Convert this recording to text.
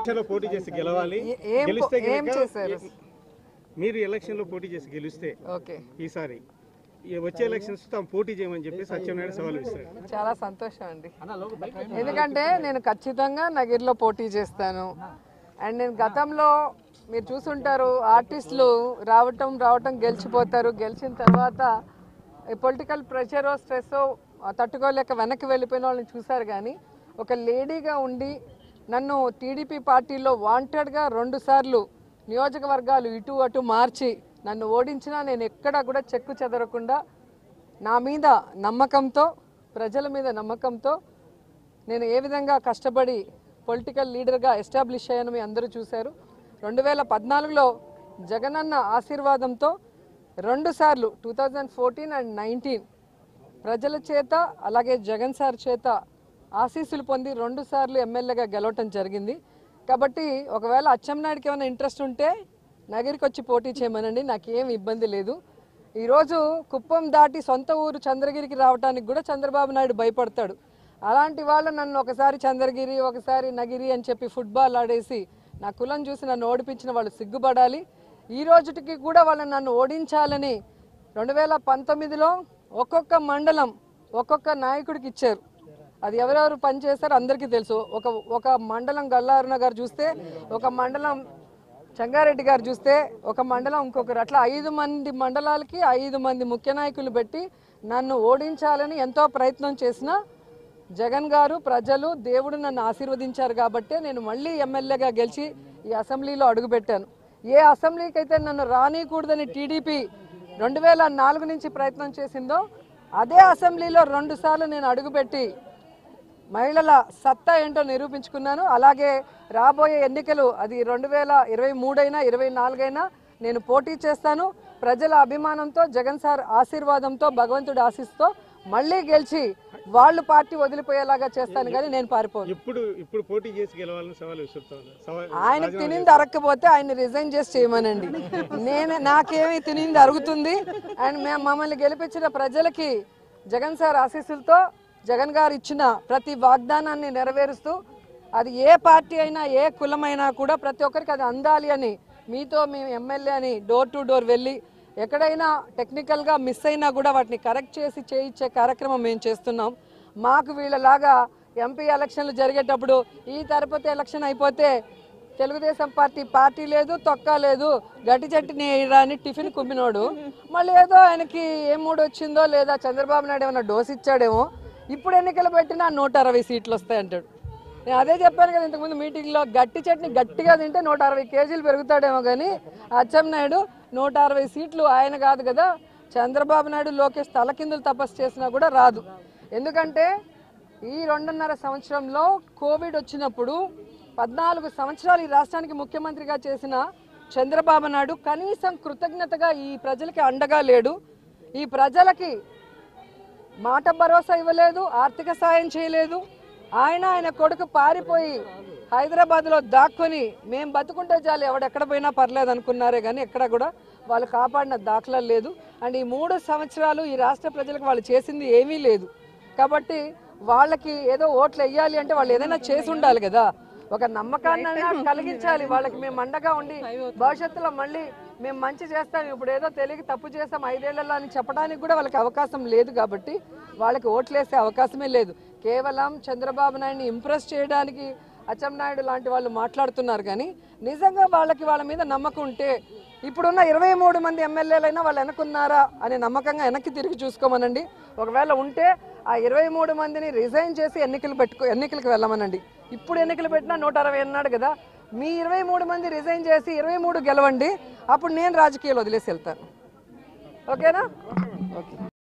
election లో పోటీ చేసి గెలవాలి ఏ- ఏం గెలిస్తే ఏం గనుక చేశారు మీరు ఎలక్షన్ లో పోటీ చేసి గెలిస్తే ఓకే ఈసారి ఈ వచ్చే ఎలక్షన్స్ తాము పోటీ చేయమని చెప్పి సత్యనారాయణ సవాల్ ఇస్తారు చాలా సంతోషం అండి ఎందుకంటే నేను ఖచ్చితంగా నగిరిలో పోటీ చేస్తాను అండ్ నేను గతంలో మీరు చూసుంటారు ఆర్టిస్టులు రావటం రావటం గెలిచిపోతారు గెలిచిన తర్వాత పొలిటికల్ ప్రెషర్ స్ట్రెస్ తట్టుకోలేక వెనక్కి వెళ్ళిపోయిన వాళ్ళని చూశారు కానీ ఒక లేడీగా ఉండి నన్ను టీడీపీ పార్టీలో వాంటెడ్గా రెండు సార్లు నియోజకవర్గాలు ఇటు అటు మార్చి నన్ను ఓడించినా నేను ఎక్కడా కూడా చెక్కు చెదరకుండా నా మీద నమ్మకంతో ప్రజల మీద నమ్మకంతో నేను ఏ విధంగా కష్టపడి పొలిటికల్ లీడర్గా ఎస్టాబ్లిష్ అయ్యాను మీ అందరూ చూశారు రెండు వేల పద్నాలుగులో జగనన్న ఆశీర్వాదంతో రెండు సార్లు two thousand fourteen and nineteen ప్రజల చేత అలాగే జగన్ సార్ చేత ఆశీస్సులు పొంది రెండు సార్లు ఎమ్మెల్యేగా గెలవటం జరిగింది కాబట్టి ఒకవేళ అచ్చెన్నాయుడికి ఏమైనా ఇంట్రెస్ట్ ఉంటే నగరికి వచ్చి పోటీ చేయమనండి నాకేం ఇబ్బంది లేదు ఈరోజు కుప్పం దాటి సొంత ఊరు చంద్రగిరికి రావడానికి కూడా చంద్రబాబు నాయుడు భయపడతాడు అలాంటి వాళ్ళు నన్ను ఒకసారి చంద్రగిరి ఒకసారి నగిరి అని చెప్పి ఫుట్బాల్ ఆడేసి నా కులం చూసి నన్ను ఓడిపించిన వాళ్ళు సిగ్గుపడాలి ఈ రోజుటికి కూడా వాళ్ళని నన్ను ఓడించాలని రెండు వేల పంతొమ్మిదిలో ఒక్కొక్క మండలం ఒక్కొక్క నాయకుడికి ఇచ్చారు అది ఎవరెవరు పనిచేస్తారో అందరికీ తెలుసు ఒక ఒక మండలం గల్లారుణ గారు చూస్తే ఒక మండలం చంగారెడ్డి గారు చూస్తే ఒక మండలం ఇంకొకరు అట్లా ఐదు మంది మండలాలకి ఐదు మంది ముఖ్య నాయకులు పెట్టి నన్ను ఓడించాలని ఎంతో ప్రయత్నం చేసినా జగన్ గారు ప్రజలు దేవుడు నన్ను ఆశీర్వదించారు కాబట్టే నేను మళ్ళీ ఎమ్మెల్యేగా గెలిచి ఈ అసెంబ్లీలో అడుగుపెట్టాను ఏ అసెంబ్లీకి అయితే నన్ను రానియకూడదని టీడీపీ రెండు వేల నాలుగు నుంచి ప్రయత్నం చేసిందో అదే అసెంబ్లీలో రెండు సార్లు నేను అడుగుపెట్టి మహిళల సత్తా ఏంటో నిరూపించుకున్నాను అలాగే రాబోయే ఎన్నికలు అది రెండు వేల ఇరవై మూడైనా ఇరవై నాలుగైనా నేను పోటీ చేస్తాను ప్రజల అభిమానంతో జగన్ సార్ ఆశీర్వాదంతో భగవంతుడి ఆశీస్తో మళ్ళీ గెలిచి వాళ్ళు పార్టీ వదిలిపోయేలాగా చేస్తాను కానీ నేను పారిపోను ఇప్పుడు ఇప్పుడు పోటీ చేసి గెలవాలని సవాల్ విసురుతాను సవాల్ ఆయనకు తినింది అరక్కపోతే ఆయన రిజైన్ చేసి చేయమనండి నేను నాకేమి తినింది అరుగుతుంది అండ్ మేము మమ్మల్ని గెలిపించిన ప్రజలకి జగన్ సార్ ఆశీస్సులతో జగన్ గారు ఇచ్చిన ప్రతి వాగ్దానాన్ని నెరవేరుస్తూ అది ఏ పార్టీ అయినా ఏ కులమైనా కూడా ప్రతి ఒక్కరికి అది అందాలి అని మీతో మేము ఎమ్మెల్యే అని డోర్ టు డోర్ వెళ్ళి ఎక్కడైనా టెక్నికల్గా మిస్ అయినా కూడా వాటిని కరెక్ట్ చేసి చేయించే కార్యక్రమం మేము చేస్తున్నాం మాకు వీళ్ళలాగా ఎంపీ ఎలక్షన్లు జరిగేటప్పుడు ఈ తిరుపతి ఎలక్షన్ అయిపోతే తెలుగుదేశం పార్టీ పార్టీ లేదు తొక్క లేదు గట్టి చట్టిని అని టిఫిన్ కుమ్మినోడు మళ్ళీ ఏదో ఆయనకి ఏ మూడు వచ్చిందో లేదా చంద్రబాబు నాయుడు ఏమైనా డోస్ ఇచ్చాడేమో ఇప్పుడు ఎన్నికలు పెట్టినా నూట అరవై సీట్లు వస్తాయంటాడు నేను అదే చెప్పాను కదా ఇంతకుముందు మీటింగ్లో గట్టి చట్నీ గట్టిగా తింటే నూట అరవై కేజీలు పెరుగుతాడేమో కానీ అచ్చెం నాయుడు నూట అరవై సీట్లు ఆయన కాదు కదా చంద్రబాబు నాయుడు లోకేష్ తలకిందులు తపస్సు చేసినా కూడా రాదు ఎందుకంటే ఈ రెండున్నర సంవత్సరంలో కోవిడ్ వచ్చినప్పుడు పద్నాలుగు సంవత్సరాలు ఈ రాష్ట్రానికి ముఖ్యమంత్రిగా చేసిన చంద్రబాబు నాయుడు కనీసం కృతజ్ఞతగా ఈ ప్రజలకి అండగా లేడు ఈ ప్రజలకి మాట భరోసా ఇవ్వలేదు ఆర్థిక సాయం చేయలేదు ఆయన ఆయన కొడుకు పారిపోయి హైదరాబాద్లో దాక్కొని మేము బతుకుంటే చాలు ఎవడెక్కడ పోయినా పర్లేదు అనుకున్నారే కానీ ఎక్కడ కూడా వాళ్ళు కాపాడిన దాఖలాలు లేదు అండ్ ఈ మూడు సంవత్సరాలు ఈ రాష్ట్ర ప్రజలకు వాళ్ళు చేసింది ఏమీ లేదు కాబట్టి వాళ్ళకి ఏదో ఓట్లు వేయాలి అంటే వాళ్ళు ఏదైనా చేసి ఉండాలి కదా ఒక నమ్మకాన్ని కలిగించాలి వాళ్ళకి మేము అండగా ఉండి భవిష్యత్తులో మళ్ళీ మేము మంచి చేస్తాం ఇప్పుడు ఏదో తెలియక తప్పు చేస్తాం ఐదేళ్లలో అని చెప్పడానికి కూడా వాళ్ళకి అవకాశం లేదు కాబట్టి వాళ్ళకి ఓట్లేసే అవకాశమే లేదు కేవలం చంద్రబాబు నాయుడిని ఇంప్రెస్ చేయడానికి అచ్చెన్నాయుడు లాంటి వాళ్ళు మాట్లాడుతున్నారు కానీ నిజంగా వాళ్ళకి వాళ్ళ మీద నమ్మకం ఉంటే ఇప్పుడున్న ఇరవై మూడు మంది ఎమ్మెల్యేలైనా వాళ్ళు వెనకున్నారా అనే నమ్మకంగా వెనక్కి తిరిగి చూసుకోమనండి ఒకవేళ ఉంటే ఆ ఇరవై మూడు మందిని రిజైన్ చేసి ఎన్నికలు పెట్టుకో ఎన్నికలకు వెళ్ళమనండి ఇప్పుడు ఎన్నికలు పెట్టినా నూట అరవై అన్నాడు కదా మీ ఇరవై మూడు మంది రిజైన్ చేసి ఇరవై మూడు గెలవండి అప్పుడు నేను రాజకీయాలు వదిలేసి వెళ్తాను ఓకేనా ఓకే